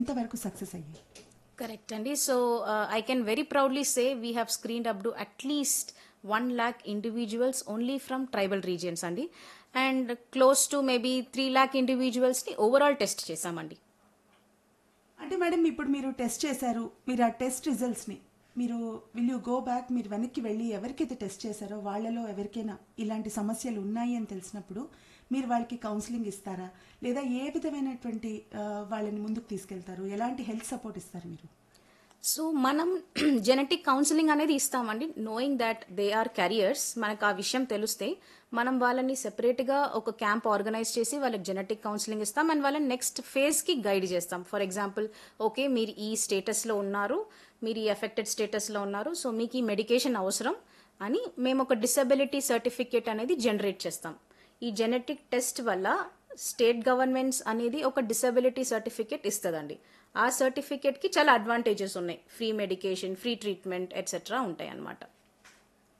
ఎంతవరకు సక్సెస్ అయ్యాయి కరెక్ట్ అండి so I can very proudly say we have screened up to at least one lakh individuals only from tribal regions అండి and close to maybe three lakh ఇండివిజువల్స్ని overall test చేశామండి అంటే madam ఇప్పుడు మీరు test చేశారు మీరు ఆ టెస్ట్ రిజల్ట్స్ని మీరు విల్ యూ గో బ్యాక్ మీరు వెనక్కి వెళ్ళి ఎవరికైతే టెస్ట్ చేశారో వాళ్ళలో ఎవరికైనా ఇలాంటి సమస్యలు ఉన్నాయి అని తెలిసినప్పుడు మీరు వాళ్ళకి కౌన్సిలింగ్ ఇస్తారా లేదా ఏ విధమైనటువంటి ఆ, వాళ్ళని ముందుకు తీసుకెళ్తారు ఎలాంటి హెల్త్ సపోర్ట్ ఇస్తారు మీరు సో మనం జెనెటిక్ కౌన్సిలింగ్ అనేది ఇస్తామండి knowing that they are carriers మనకు ఆ విషయం తెలిస్తే మనం వాళ్ళని సెపరేట్గా ఒక క్యాంప్ ఆర్గనైజ్ చేసి వాళ్ళకి జెనెటిక్ కౌన్సిలింగ్ ఇస్తాం అండ్ వాళ్ళని నెక్స్ట్ ఫేజ్కి గైడ్ చేస్తాం ఫర్ ఎగ్జాంపుల్ ఓకే మీరు ఈ స్టేటస్లో ఉన్నారు మీరు ఈ ఎఫెక్టెడ్ స్టేటస్లో ఉన్నారు సో మీకు ఈ మెడికేషన్ అవసరం అని మేము ఒక డిసబిలిటీ సర్టిఫికేట్ అనేది జనరేట్ చేస్తాం ఈ జెనెటిక్ టెస్ట్ వల్ల స్టేట్ గవర్నమెంట్స్ అనేది ఒక డిసబిలిటీ సర్టిఫికేట్ ఇస్తుందండి ఆ సర్టిఫికేట్కి చాలా అడ్వాంటేజెస్ ఉన్నాయి free medication free treatment etcetera ఉంటాయి అన్నమాట